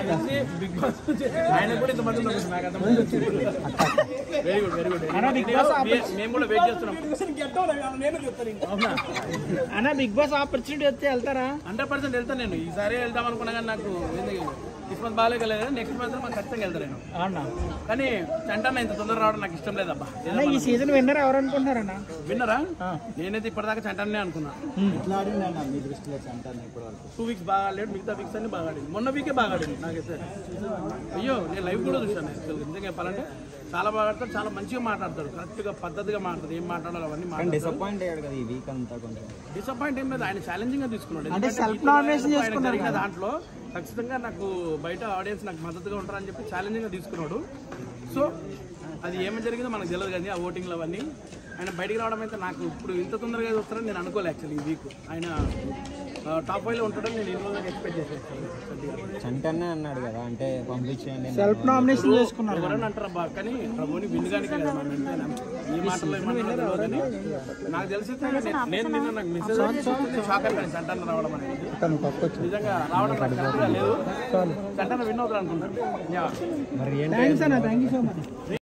Big boss ఆయన కూడా ఇంతమంది ఉన్నారు నాకు అంత వెరీ గుడ్ వెరీ గుడ్ మేము కూడా వెయిట్ చేస్తున్నాం అవునా అన్న బిగ్ బాస్ ఆపర్చునిటీ వస్తే వెళ్తారా హండ్రెడ్ పర్సెంట్ వెళ్తాను నేను ఈసారి వెళ్దాం అనుకున్నా కానీ నాకు ఏంది కిస్మత్ బాగాలేదు నెక్స్ట్ మంత్ మాకు ఖచ్చితంగా వెళ్తాను నేను అవునా కానీ చంటన్న ఇంత తొందర రావడం నాకు ఇష్టం లేదబ్బా అన్న ఈ సీజన్ విన్నర్ ఎవరు అనుకుంటున్నారన్న విన్నరా నేనైతే ఇప్పటిదాకా చంటన్నే అనుకున్నా ఎట్లా ఆడిందన్న మీ దృష్టిలో చంటాను ఇప్పుడు వరకు టూ వీక్స్ బాగా ఆడలేడు మిగతా వీక్స్ అన్ని బాగా ఆడింది మొన్న వీకే బాగా ఆడింది నాకైతే అయ్యో నేను లైవ్ కూడా చూశాను యాక్చువల్గా నిజంగా చెప్పాలంటే చాలా బాగా ఆడతాడు చాలా మంచిగా మాట్లాడతాడు కరెక్ట్గా పద్ధతిగా మాట్లాడతాడు ఏం మాట్లాడాలో అవన్నీ మాట్లాడతాడు డిసప్పాయింట్ అయ్యాడు కదా ఈ వీక్ అంతా కొంచెం డిసప్పాయింట్ ఏం లేదు ఆయన ఛాలెంజింగ్ గా తీసుకున్నాడు అంటే ఎందుకంటే self ఇప్పుడు nomination ఆయన చేసుకున్నాడు జరిగిన దాంట్లో ఖచ్చితంగా నాకు బయట ఆడియన్స్ నాకు మద్దతుగా ఉంటారని చెప్పి ఛాలెంజింగ్ గా తీసుకున్నాడు సో అది ఏమి జరిగిందో మనకు తెలియదు కానీ ఆ ఓటింగ్లు అవన్నీ ఆయన బయటికి రావడం అయితే నాకు ఇప్పుడు ఇంత తొందరగా వస్తారని నేను అనుకోలే యాక్చువల్లీ ఈ వీక్ ఆయన టాప్ ఫైవ్ లో ఉంటాడని నేను ఈ రోజు ఎక్స్పెక్ట్ చేశాను చంటనే అన్నాడు కదా అంటే పంపించేయండి సెల్ఫ్ నామినేషన్ చేసుకున్నారు ఎవరని అంటారా బా కానీ ప్రభుని వినగానికి కదా మనం ఎంతైనా. ఈ మాటల్లో ఏమన్నా తెలియదని నాకు తెలిసి నేను నిన్న నాకు మెసేజ్ షాక్ అయిపోయింది సంటాన రావడం అనేది నిజంగా రావడం నాకు కరెక్ట్గా లేదు సంటాన విన్ అవుతాడు అనుకుంటాను యా మరి ఏంటి థ్యాంక్స్ అన్న థ్యాంక్ యూ సో మచ్